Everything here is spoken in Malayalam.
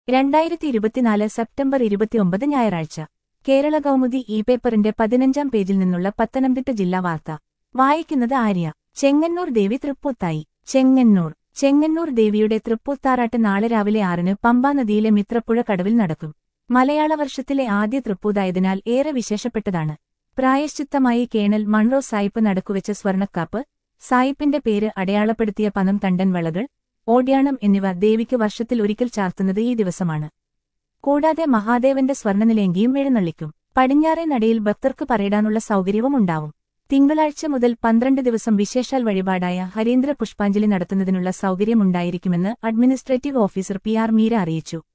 രണ്ടായിരത്തി ഇരുപത്തിനാല് സെപ്റ്റംബർ ഇരുപത്തിയൊമ്പത് ഞായറാഴ്ച കേരള കൗമുദി ഇ പേപ്പറിന്റെ പതിനഞ്ചാം പേജിൽ നിന്നുള്ള പത്തനംതിട്ട ജില്ലാ വാർത്ത വായിക്കുന്നത് ആര്യ ചെങ്ങന്നൂർ ദേവി തൃപ്പൂത്തായി ചെങ്ങന്നൂർ ചെങ്ങന്നൂർ ദേവിയുടെ തൃപ്പൂത്താറാട്ട് നാളെ രാവിലെ ആറിന് പമ്പാ നദിയിലെ മിത്രപ്പുഴ കടവിൽ നടക്കും മലയാള വർഷത്തിലെ ആദ്യ തൃപ്പൂതായതിനാൽ ഏറെ വിശേഷപ്പെട്ടതാണ് പ്രായശ്ചിത്തമായി കേണൽ മൺറോ സായിപ്പ് നടക്കുവെച്ച സ്വർണക്കാപ്പ് സായിപ്പിന്റെ പേര് അടയാളപ്പെടുത്തിയ പനം തണ്ടൻ വളകൾ ഓട്യാണം എന്നിവ ദേവിക്ക് വർഷത്തിൽ ഒരിക്കൽ ചാർത്തുന്നത് ഈ ദിവസമാണ് കൂടാതെ മഹാദേവന്റെ സ്വർണ്ണനിലയെങ്കിയും എഴുന്നള്ളിക്കും പടിഞ്ഞാറേ നടയിൽ ഭക്തർക്ക് പറയിടാനുള്ള സൗകര്യവും ഉണ്ടാവും തിങ്കളാഴ്ച മുതൽ പന്ത്രണ്ട് ദിവസം വിശേഷാൽ വഴിപാടായ ഹരീന്ദ്ര പുഷ്പാഞ്ജലി നടത്തുന്നതിനുള്ള സൗകര്യമുണ്ടായിരിക്കുമെന്ന് administrative officer P R Meera അറിയിച്ചു